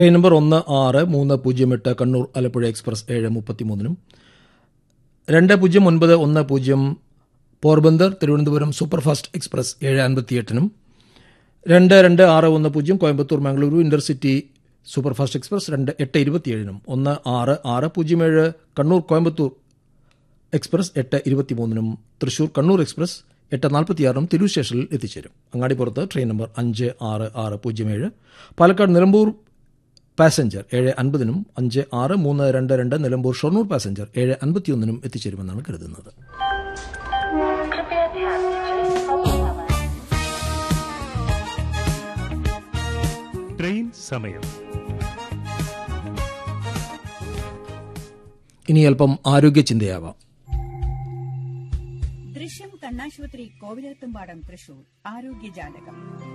train number ഒന്ന് ആറ് മൂന്ന് പൂജ്യം എട്ട് കണ്ണൂർ ആലപ്പുഴ എക്സ്പ്രസ് ഏഴ് മുപ്പത്തിമൂന്നിനും രണ്ട് പൂജ്യം ഒൻപത് ഒന്ന് പൂജ്യം പോർബന്ദർ തിരുവനന്തപുരം സൂപ്പർഫാസ്റ്റ് എക്സ്പ്രസ് ഏഴ് അൻപത്തിയെട്ടിനും രണ്ട് രണ്ട് ആറ് ഒന്ന് പൂജ്യം Coimbatore Mangaluru intercity superfast express രണ്ട് എട്ട് ഇരുപത്തിയേഴിനും ഒന്ന് ആറ് ആറ് പൂജ്യം ഏഴ് കണ്ണൂർ കോയമ്പത്തൂർ എക്സ്പ്രസ് എട്ട് ഇരുപത്തിമൂന്നിനും തൃശൂർ കണ്ണൂർ എക്സ്പ്രസ് എട്ട് നാൽപ്പത്തിയാറിനും തിരൂർ സ്റ്റേഷനിൽ എത്തിച്ചേരും അങ്ങാടിപ്പുറത്ത് ട്രെയിൻ നമ്പർ അഞ്ച് ആറ് ആറ് പൂജ്യം ഏഴ് പാലക്കാട് നിലമ്പൂർ പാസഞ്ചർ ഏഴ് അൻപതിനും അഞ്ച് ആറ് മൂന്ന് രണ്ട് രണ്ട് നിലമ്പൂർ ഷൊർണൂർ പാസഞ്ചർ ഏഴ് അൻപത്തിയൊന്നിനും എത്തിച്ചേരുമെന്നാണ് കരുതുന്നത് कृपया ध्यान दीजिए अब समय ട്രെയിൻ സമയം ഇനി അല്പം ആരോഗ്യ ചിന്തയാവാം ദൃശ്യം കണ്ണാശുപത്രി കോവിലത്തുംപാടം തൃശൂർ ആരോഗ്യജാലകം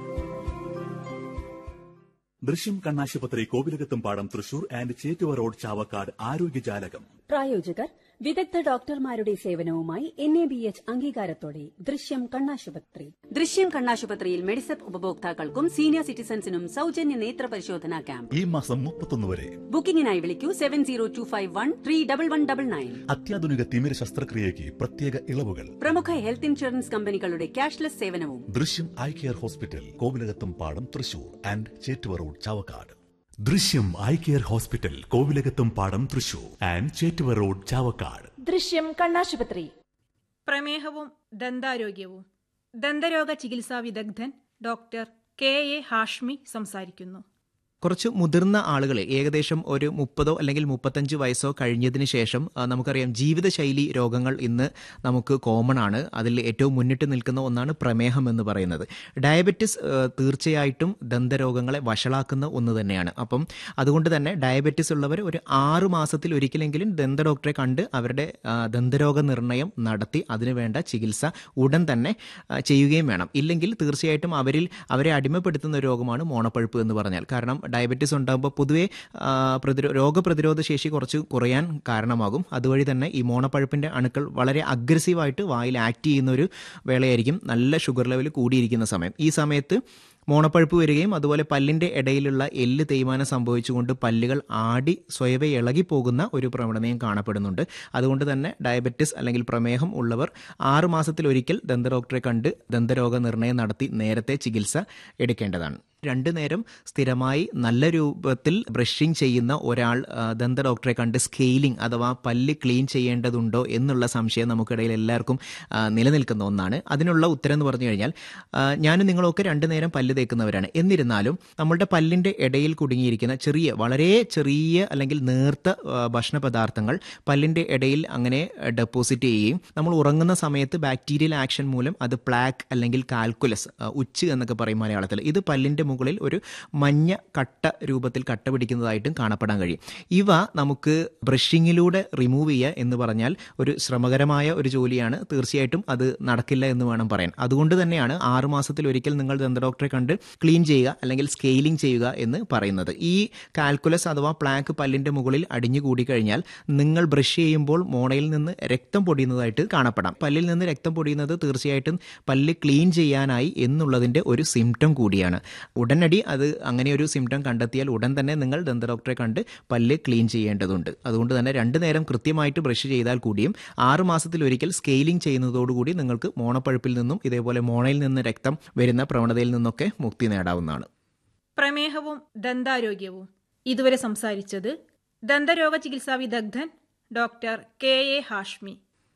ദൃശ്യം കണ്ണാശുപത്രി Kovilakathumpadam Thrissur and Chettuva road Chavakkad ആരോഗ്യജാലകം പ്രായോജകർ വിദഗ്ധ ഡോക്ടർമാരുടെ സേവനവുമായി എൻ എ ബി എച്ച് അംഗീകാരത്തോടെ ദൃശ്യം കണ്ണാശുപത്രി ദൃശ്യം കണ്ണാശുപത്രിയിൽ മെഡിസെപ്പ് ഉപഭോക്താക്കൾക്കും സീനിയർ സിറ്റിസൺസിനും സൗജന്യ നേത്ര പരിശോധനാ ക്യാമ്പ് ഈ മാസം മുപ്പത്തൊന്ന് വരെ ബുക്കിംഗിനായി വിളിക്കൂ seven zero two five one three double one double nine അത്യാധുനിക തിമിര ശസ്ത്രക്രിയയ്ക്ക് പ്രത്യേക ഇളവുകൾ പ്രമുഖ ഹെൽത്ത് ഇൻഷുറൻസ് കമ്പനികളുടെ ക്യാഷ്ലെസ് സേവനവും ദൃശ്യം eye care hospital Kovilakathumpadam Thrissur and Chettuva road Chavakkad Drishyam eye care hospital Kovilakathumpadam Thrissur and Chettuva road Chavakkad Drishyam കണ്ണാശുപത്രി പ്രമേഹവും ദന്താരോഗ്യവും ദന്തരോഗ ചികിത്സാ വിദഗ്ധൻ ഡോക്ടർ കെ എ ഹാഷ്മി സംസാരിക്കുന്നു കുറച്ച് മുതിർന്ന ആളുകൾ ഏകദേശം ഒരു മുപ്പതോ അല്ലെങ്കിൽ മുപ്പത്തഞ്ച് വയസ്സോ കഴിഞ്ഞതിന് ശേഷം ആ, നമുക്കറിയാം ജീവിതശൈലി രോഗങ്ങൾ ഇന്ന് നമുക്ക് കോമൺ ആണ് അതിൽ ഏറ്റവും മുന്നിട്ട് നിൽക്കുന്ന ഒന്നാണ് പ്രമേഹം എന്ന് പറയുന്നത് ഡയബറ്റിസ് ആ, തീർച്ചയായിട്ടും ദന്തരോഗങ്ങളെ വഷളാക്കുന്ന ഒന്ന് തന്നെയാണ് അപ്പം അതുകൊണ്ട് തന്നെ ഡയബറ്റിസ് ഉള്ളവർ ഒരു ആറ് മാസത്തിൽ ഒരിക്കലെങ്കിലും ദന്ത ഡോക്ടറെ കണ്ട് അവരുടെ ആ, ദന്തരോഗ നിർണയം നടത്തി അതിനുവേണ്ട ചികിത്സ ഉടൻ തന്നെ ആ, ചെയ്യുകയും വേണം ഇല്ലെങ്കിൽ തീർച്ചയായിട്ടും അവരിൽ അവരെ അടിമപ്പെടുത്തുന്ന ഒരു രോഗമാണ് മോണപ്പഴുപ്പ് എന്ന് പറഞ്ഞാൽ കാരണം ഡയബറ്റിസ് ഉണ്ടാകുമ്പോൾ പൊതുവേ ആ, പ്രതിരോ രോഗപ്രതിരോധ ശേഷി കുറച്ച് കുറയാൻ കാരണമാകും അതുവഴി തന്നെ ഈ മോണപ്പഴുപ്പിൻ്റെ അണുക്കൾ വളരെ അഗ്രസീവായിട്ട് വായിൽ ആക്ട് ചെയ്യുന്ന ഒരു വേളയായിരിക്കും നല്ല ഷുഗർ ലെവൽ കൂടിയിരിക്കുന്ന സമയം ഈ സമയത്ത് മോണപ്പഴുപ്പ് വരികയും അതുപോലെ പല്ലിൻ്റെ ഇടയിലുള്ള എല്ല് തേയ്മാനം സംഭവിച്ചുകൊണ്ട് പല്ലുകൾ ആടി സ്വയവേ ഇളകിപ്പോകുന്ന ഒരു പ്രവണതയും കാണപ്പെടുന്നുണ്ട് അതുകൊണ്ട് തന്നെ ഡയബറ്റിസ് അല്ലെങ്കിൽ പ്രമേഹം ഉള്ളവർ ആറ് മാസത്തിൽ ഒരിക്കൽ ദന്ത ഡോക്ടറെ കണ്ട് ദന്തരോഗ നിർണയം നടത്തി നേരത്തെ ചികിത്സ എടുക്കേണ്ടതാണ് രണ്ടു നേരം സ്ഥിരമായി നല്ല രൂപത്തിൽ ബ്രഷിംഗ് ചെയ്യുന്ന ഒരാൾ ആ, ദന്ത ഡോക്ടറെ കണ്ട് സ്കെയിലിംഗ് അഥവാ പല്ല് ക്ലീൻ ചെയ്യേണ്ടതുണ്ടോ എന്നുള്ള സംശയം നമുക്കിടയിൽ എല്ലാവർക്കും ആ, നിലനിൽക്കുന്ന ഒന്നാണ് അതിനുള്ള ഉത്തരം എന്ന് പറഞ്ഞു കഴിഞ്ഞാൽ ആ, ഞാനും നിങ്ങളൊക്കെ രണ്ടു നേരം പല്ല് തേക്കുന്നവരാണ് എന്നിരുന്നാലും നമ്മളുടെ പല്ലിൻ്റെ ഇടയിൽ കുടുങ്ങിയിരിക്കുന്ന ചെറിയ വളരെ ചെറിയ അല്ലെങ്കിൽ നേർത്ത ആ, ഭക്ഷണ പദാർത്ഥങ്ങൾ പല്ലിൻ്റെ ഇടയിൽ അങ്ങനെ ഡെപ്പോസിറ്റ് ചെയ്യുകയും നമ്മൾ ഉറങ്ങുന്ന സമയത്ത് ബാക്ടീരിയൽ ആക്ഷൻ മൂലം അത് പ്ലാക്ക് അല്ലെങ്കിൽ കാൽക്കുലസ് ആ, ഉച്ച് എന്നൊക്കെ പറയും മലയാളത്തിൽ ഇത് പല്ലിൻ്റെ മുകളിൽ ഒരു മഞ്ഞ കട്ട രൂപത്തിൽ കട്ട പിടിക്കുന്നതായിട്ടും കാണപ്പെടാൻ കഴിയും ഇവ നമുക്ക് ബ്രഷിങ്ങിലൂടെ റിമൂവ് ചെയ്യുക എന്ന് പറഞ്ഞാൽ ഒരു ശ്രമകരമായ ഒരു ജോലിയാണ് തീർച്ചയായിട്ടും അത് നടക്കില്ല എന്ന് വേണം പറയാൻ അതുകൊണ്ട് തന്നെയാണ് ആറ് മാസത്തിൽ ഒരിക്കൽ നിങ്ങൾ ദന്ത ഡോക്ടറെ കണ്ട് ക്ലീൻ ചെയ്യുക അല്ലെങ്കിൽ സ്കെയിലിംഗ് ചെയ്യുക എന്ന് പറയുന്നത് ഈ കാൽക്കുലസ് അഥവാ പ്ലാക്ക് പല്ലിൻ്റെ മുകളിൽ അടിഞ്ഞു കൂടിക്കഴിഞ്ഞാൽ നിങ്ങൾ ബ്രഷ് ചെയ്യുമ്പോൾ മോണയിൽ നിന്ന് രക്തം പൊടിയുന്നതായിട്ട് കാണപ്പെടാം പല്ലിൽ നിന്ന് രക്തം പൊടിയുന്നത് തീർച്ചയായിട്ടും പല്ല് ക്ലീൻ ചെയ്യാനായി എന്നുള്ളതിൻ്റെ ഒരു സിംറ്റം കൂടിയാണ് ഉടനടി അത് അങ്ങനെ ഒരു സിംറ്റം കണ്ടെത്തിയാൽ ഉടൻ തന്നെ നിങ്ങൾ ദന്ത ഡോക്ടറെ കണ്ട് പല്ല് ക്ലീൻ ചെയ്യേണ്ടതുണ്ട് അതുകൊണ്ട് തന്നെ രണ്ടു നേരം കൃത്യമായിട്ട് ബ്രഷ് ചെയ്താൽ കൂടിയും ആറ് മാസത്തിൽ ഒരിക്കൽ സ്കെയിലിംഗ് ചെയ്യുന്നതോടുകൂടി നിങ്ങൾക്ക് മോണപ്പഴുപ്പിൽ നിന്നും ഇതേപോലെ മോണയിൽ നിന്ന് രക്തം വരുന്ന പ്രവണതയിൽ നിന്നൊക്കെ മുക്തി നേടാവുന്നതാണ് പ്രമേഹവും ദന്താരോഗ്യവും ഇതുവരെ സംസാരിച്ചത് ദന്തരോഗ ചികിത്സാ വിദഗ്ധൻ doctor K A Hashmi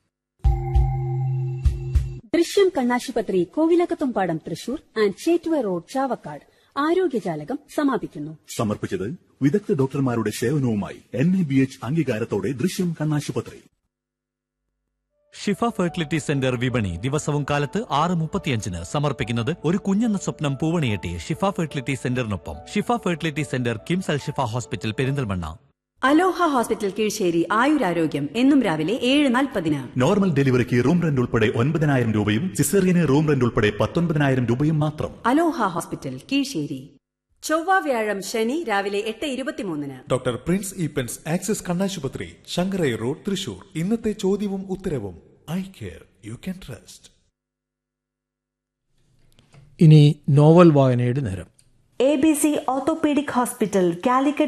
Drishyam കണ്ണാശുപത്രി കോവിലകത്തുംപാടം തൃശൂർ ആൻഡ് ചേറ്റുവ റോഡ് ചാവക്കാട് ആരോഗ്യജാലകം സമാപിക്കുന്നു സമർപ്പിച്ചത് വിദഗ്ധ ഡോക്ടർമാരുടെ സേവനവുമായി എൻ എ ബി എച്ച് അംഗീകാരത്തോടെ ദൃശ്യം കണ്ണാശുപത്രി ഷിഫ ഫെർട്ടിലിറ്റി സെന്റർ വിപണി ദിവസവും കാലത്ത് ആറ് മുപ്പത്തിയഞ്ചിന് സമർപ്പിക്കുന്നത് ഒരു കുഞ്ഞെന്ന സ്വപ്നം പൂവണിയെട്ടി ഷിഫ ഫെർട്ടിലിറ്റി സെന്ററിനൊപ്പം Shifa fertility centre KIMS Al Shifa hospital Perinthalmanna Aloha hospital Keezhissery ആയുരാരോഗ്യം എന്നും രാവിലെ ഏഴ് നാൽപ്പതിന് നോർമൽ ഡെലിവറിക്ക് റൂം റെന്റ് ഉൾപ്പെടെ ഒൻപതിനായിരം രൂപയും സിസേറിയന് റൂം റെന്റ് ഉൾപ്പെടെ പത്തൊൻപതിനായിരം രൂപയും മാത്രം അലോഹ ഹോസ്പിറ്റൽ കീഴ്ശ്ശേരി ചൊവ്വ വ്യാഴം ശനി രാവിലെ എട്ട് ഇരുപത്തിമൂന്നിന് ഡോക്ടർ പ്രിൻസ് ഈപ്പൻസ് ആക്സിസ് കണ്ണാശുപത്രി ശങ്കരൈ റോഡ് തൃശൂർ ഇന്നത്തെ ചോദ്യവും ഉത്തരവും eye care you can trust ഇനി നോവൽ വായനയുടെ നേരം A B C orthopaedic hospital Calicut